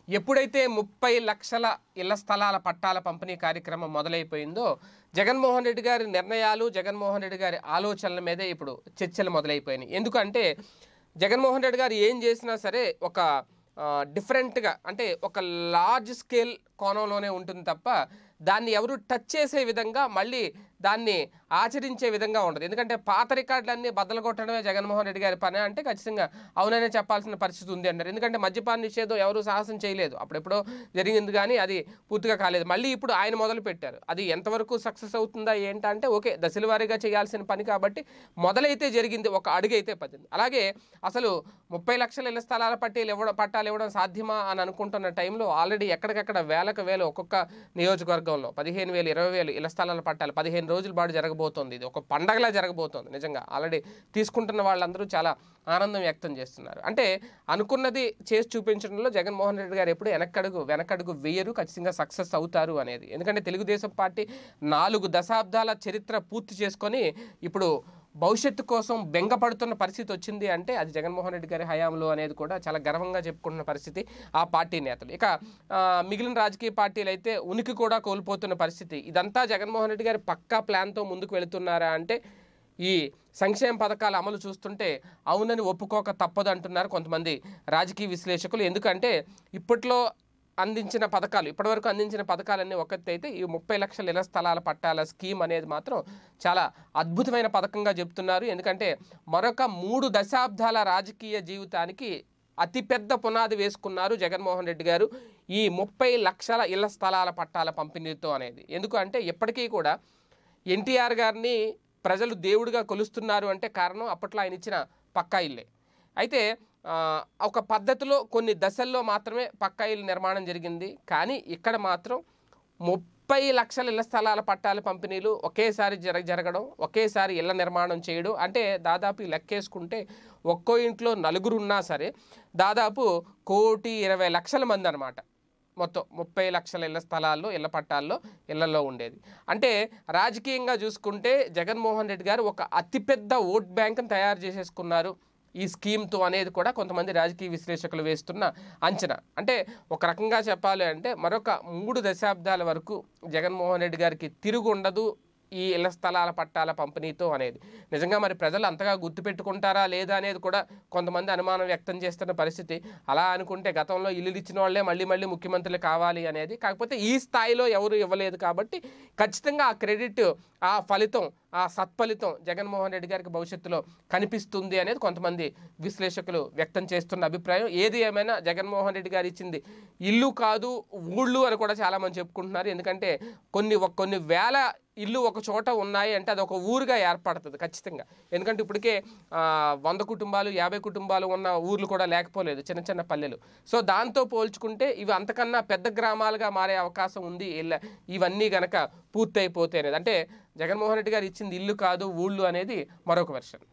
ఎప్పుడైతే ముప్పై లక్షల ఇళ్ల స్థలాల పట్టాల పంపిణీ కార్యక్రమం మొదలైపోయిందో జగన్మోహన్ రెడ్డి గారి నిర్ణయాలు జగన్మోహన్ రెడ్డి గారి ఆలోచనల మీదే ఇప్పుడు చర్చలు మొదలైపోయినాయి ఎందుకంటే జగన్మోహన్ రెడ్డి గారు ఏం చేసినా సరే ఒక ఆ, డిఫరెంట్గా అంటే ఒక లార్జ్ స్కేల్ కోణంలోనే ఉంటుంది తప్ప దాన్ని ఎవరు టచ్ చేసే విధంగా మళ్ళీ దాన్ని ఆచరించే విధంగా ఉండదు ఎందుకంటే పాత రికార్డులన్నీ బద్దలు కొట్టడమే జగన్మోహన్ రెడ్డి గారి పని అంటే ఖచ్చితంగా అవుననే చెప్పాల్సిన పరిస్థితి ఉంది అంటారు ఎందుకంటే మద్యపాన నిషేధం ఎవరు సాహసం చేయలేదు అప్పుడెప్పుడో జరిగింది కానీ అది పూర్తిగా కాలేదు మళ్ళీ ఇప్పుడు ఆయన మొదలు పెట్టారు అది ఎంతవరకు సక్సెస్ అవుతుందా ఏంటంటే ఓకే దశల వారీగా చేయాల్సిన పని కాబట్టి మొదలైతే జరిగింది ఒక అడుగు అయితే పడింది అలాగే అసలు ముప్పై లక్షల ఇళ్ల స్థలాల పట్టీలు ఇవ్వడం పట్టాలు ఇవ్వడం సాధ్యమా అని అనుకుంటున్న టైంలో ఆల్రెడీ ఎక్కడికక్కడ వేలకు వేలు ఒక్కొక్క నియోజకవర్గంలో పదిహేను వేలు ఇరవై వేలు ఇళ్ల స్థలాల పట్టాలు పదిహేను రోజుల పాటు జరగబోతోంది ఇది ఒక పండగలా జరగబోతోంది నిజంగా ఆల్రెడీ తీసుకుంటున్న వాళ్ళందరూ చాలా ఆనందం వ్యక్తం చేస్తున్నారు అంటే అనుకున్నది చేసి చూపించడంలో జగన్మోహన్ రెడ్డి గారు ఎప్పుడు వెనకడుగు వెనకడుగు వేయరు ఖచ్చితంగా సక్సెస్ అవుతారు అనేది ఎందుకంటే తెలుగుదేశం పార్టీ నాలుగు దశాబ్దాల చరిత్ర పూర్తి చేసుకొని ఇప్పుడు భవిష్యత్తు కోసం బెంగపడుతున్న పరిస్థితి వచ్చింది అంటే అది జగన్మోహన్ రెడ్డి గారి హయాంలో అనేది కూడా చాలా గర్వంగా చెప్పుకుంటున్న పరిస్థితి ఆ పార్టీ నేతలు ఇక ఆ, మిగిలిన రాజకీయ పార్టీలు అయితే ఉనికి కూడా కోల్పోతున్న పరిస్థితి ఇదంతా జగన్మోహన్ రెడ్డి గారి పక్కా ప్లాన్తో ముందుకు వెళుతున్నారా అంటే ఈ సంక్షేమ పథకాల అమలు చూస్తుంటే అవునని ఒప్పుకోక తప్పదు అంటున్నారు కొంతమంది రాజకీయ విశ్లేషకులు ఎందుకంటే ఇప్పట్లో అందించిన పథకాలు ఇప్పటివరకు అందించిన పథకాలన్నీ ఒకటి అయితే ఈ ముప్పై లక్షల ఇళ్ల స్థలాల పట్టాల స్కీమ్ అనేది మాత్రం చాలా అద్భుతమైన పథకంగా చెప్తున్నారు ఎందుకంటే మరొక మూడు దశాబ్దాల రాజకీయ జీవితానికి అతిపెద్ద పునాది వేసుకున్నారు జగన్మోహన్ రెడ్డి గారు ఈ ముప్పై లక్షల ఇళ్ల స్థలాల పట్టాల పంపిణీతో అనేది ఎందుకు అంటే ఎప్పటికీ కూడా ఎన్టీఆర్ గారిని ప్రజలు దేవుడిగా కొలుస్తున్నారు అంటే కారణం అప్పట్లో ఆయన ఇచ్చిన పక్కా ఇల్లే అయితే ఆ, ఒక పద్ధతిలో కొన్ని దశల్లో మాత్రమే పక్కా ఇల్లు నిర్మాణం జరిగింది కానీ ఇక్కడ మాత్రం ముప్పై లక్షల ఇళ్ల స్థలాల పట్టాల పంపిణీలు ఒకేసారి జర జరగడం ఒకేసారి ఇళ్ల నిర్మాణం చేయడం అంటే దాదాపు ఈ లెక్కేసుకుంటే ఒక్కో ఇంట్లో నలుగురు ఉన్నా సరే దాదాపు కోటి ఇరవై లక్షల మంది అనమాట మొత్తం ముప్పై లక్షల ఇళ్ల స్థలాల్లో ఇళ్ల పట్టాల్లో ఇళ్లలో ఉండేది అంటే రాజకీయంగా చూసుకుంటే జగన్మోహన్ రెడ్డి గారు ఒక అతిపెద్ద ఓట్ బ్యాంక్ని తయారు చేసేసుకున్నారు ఈ స్కీమ్తో అనేది కూడా కొంతమంది రాజకీయ విశ్లేషకులు వేస్తున్న అంచనా అంటే ఒక రకంగా చెప్పాలి అంటే మరొక మూడు దశాబ్దాల వరకు జగన్మోహన్ రెడ్డి గారికి తిరుగు ఉండదు ఈ ఇళ్ల స్థలాల పట్టాల పంపిణీతో అనేది నిజంగా మరి ప్రజలు అంతగా గుర్తుపెట్టుకుంటారా లేదా అనేది కూడా కొంతమంది అనుమానం వ్యక్తం చేస్తున్న పరిస్థితి అలా అనుకుంటే గతంలో ఇల్లు ఇచ్చిన వాళ్ళే మళ్ళీ మళ్ళీ ముఖ్యమంత్రులు కావాలి అనేది కాకపోతే ఈ స్థాయిలో ఎవరు ఇవ్వలేదు కాబట్టి ఖచ్చితంగా ఆ క్రెడిట్ ఆ ఫలితం ఆ సత్ఫలితం జగన్మోహన్ రెడ్డి గారికి భవిష్యత్తులో కనిపిస్తుంది అనేది కొంతమంది విశ్లేషకులు వ్యక్తం చేస్తున్న అభిప్రాయం ఏది ఏమైనా జగన్మోహన్ రెడ్డి గారు ఇచ్చింది ఇల్లు కాదు ఊళ్ళు అని కూడా చాలామంది చెప్పుకుంటున్నారు ఎందుకంటే కొన్ని ఒక- కొన్ని వేల ఇల్లు ఒక చోట ఉన్నాయి అంటే అది ఒక ఊరుగా ఏర్పడుతుంది ఖచ్చితంగా ఎందుకంటే ఇప్పటికే ఆ, వంద కుటుంబాలు యాభై కుటుంబాలు ఉన్న ఊర్లు కూడా లేకపోలేదు చిన్న చిన్న పల్లెలు సో దాంతో పోల్చుకుంటే ఇవి అంతకన్నా పెద్ద గ్రామాలుగా మారే అవకాశం ఉంది ఇలా ఇవన్నీ గనక పూర్తయిపోతే అనేది అంటే జగన్మోహన్ రెడ్డి గారు ఇచ్చింది ఇల్లు కాదు ఊళ్ళు అనేది మరొక వెర్షన్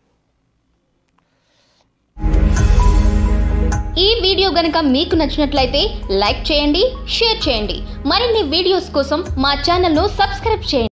ఈ వీడియో గనుక మీకు నచ్చినట్లయితే లైక్ చేయండి షేర్ చేయండి మరిన్ని వీడియోస్ కోసం మా ఛానల్ను సబ్స్క్రైబ్ చేయండి